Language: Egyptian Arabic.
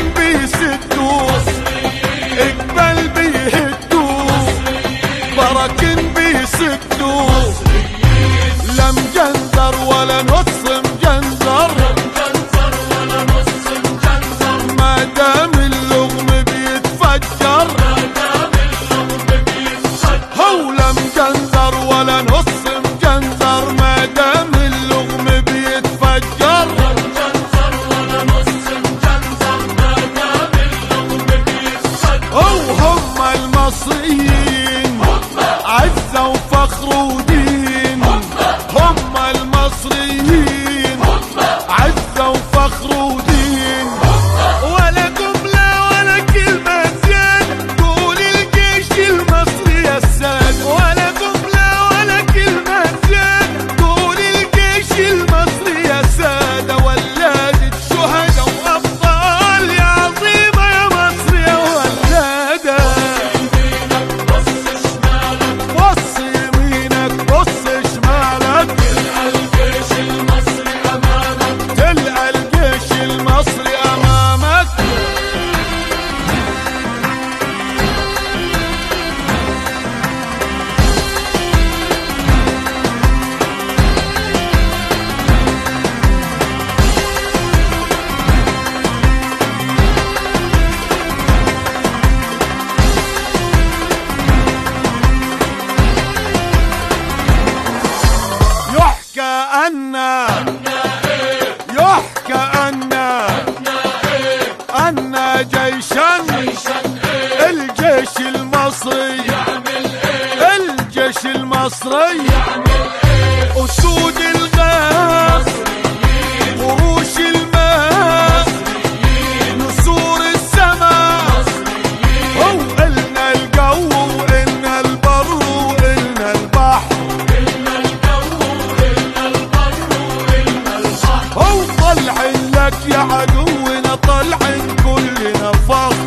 بيسدوا اقبل بيهدوا براكين بيسدوا لا مجنزر ولا نص مجنزر ما دام اللغم بيتفجر هو لا مجنزر ولا نص مجنزر ما دام اللغم بيتفجر هو هم المصريين عزة وفخر ودين هم المصريين عزة وفخر ودين ولا جملة ولا كلمة زيادة قول الجيش المصري يا الساد ولا جملة ولا كلمة زيادة قول الجيش المصري يا سادة ولادة شهداء وأبطال يا عظيمة يا مصر يا ولادة بص يمينك بص شمالك تلقى الجيش المصري أمامك يحكى أن يحكى أن أن جيشا الجيش المصري الجيش المصري أسود الغاز قروش الماء نسور السماء وقلنا الجو وقلنا البر وقلنا البحر هو طلعن لك يا عدونا طلعن كلنا فخر